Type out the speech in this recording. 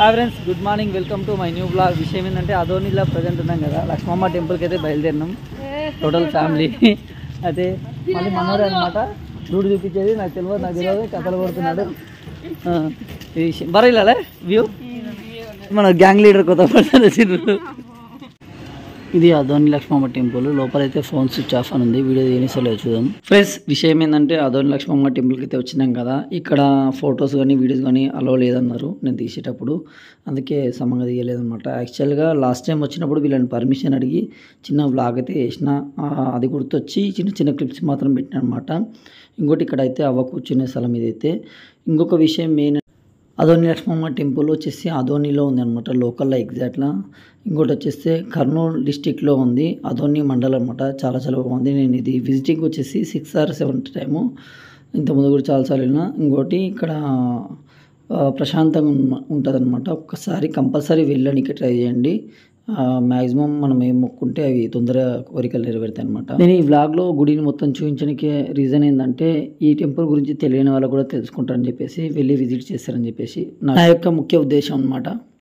hi friends good morning welcome to my new blog విషయం ఏంటంటే అదోనిలో present ఉన్నాం కదా లక్ష్మమ్మ టెంపుల్కి అయితే బయలుదేరినాం టోటల్ ఫ్యామిలీ అయితే మళ్ళీ మనోడే అనమాట రూట్ చూపించేది నాకు తెలియదు నాకు తెలియదు కథలు పడుతున్నాడు ఆ, ఇది బరైలే వ్యూ మన గ్యాంగ్ లీడర్ కొత్త పర్సన్ వచ్చిండ్రు ఇది అదోని లక్ష్మమ్మ టెంపుల్ లోపలైతే ఫోన్ స్విచ్ ఆఫ్ అని ఉంది వీడియో తీనిసలో చూద్దాం ఫ్రెండ్స్ విషయం ఏంటంటే అదోని లక్ష్మమ్మ టెంపుల్కి అయితే వచ్చినాం కదా ఇక్కడ ఫొటోస్ కానీ వీడియోస్ కానీ అలో లేదన్నారు నేను తీసేటప్పుడు అందుకే సమంగా తీయలేదన్నమాట యాక్చువల్గా లాస్ట్ టైం వచ్చినప్పుడు వీళ్ళని పర్మిషన్ అడిగి చిన్న వ్లాగ్ అయితే వేసిన ఆ, అది గుర్తొచ్చి చిన్న చిన్న క్లిప్స్ మాత్రం పెట్టిన అనమాట ఇంకోటి ఇక్కడ అయితే అవ్వ కూర్చునే స్థలం ఇదైతే ఇంకొక విషయం మెయిన్ అదోని లక్ష్మమ్మ టెంపుల్ వచ్చేసి అదోనిలో ఉంది అనమాట లోకల్లో ఎగ్జాక్ట్లా ఇంకోటి వచ్చేసి కర్నూలు డిస్టిక్లో ఉంది అదోని మండలం అనమాట చాలా చాలా బాగుంది నేను ఇది విజిటింగ్ వచ్చేసి సిక్స్ ఆర్ సెవెంత్ టైము ఇంతకుముందు కూడా చాలాసార్లు వెళ్ళిన ఇంకోటి ఇక్కడ ఆ, ప్రశాంతంగా ఉంటుంది అనమాట ఒక్కసారి కంపల్సరీ వెళ్ళడానికి ట్రై చేయండి మ్యాక్సిమం మనం ఏం మొక్కుంటే అవి తొందరగా కోరికలు నెరవేరుతాయి అనమాట నేను ఈ వ్లాగ్లో గుడిని మొత్తం చూపించడానికి రీజన్ ఏంటంటే ఈ టెంపుల్ గురించి తెలియని వాళ్ళు కూడా తెలుసుకుంటారని చెప్పేసి వెళ్ళి విజిట్ చేస్తారని చెప్పేసి నా యొక్క ముఖ్య ఉద్దేశం అనమాట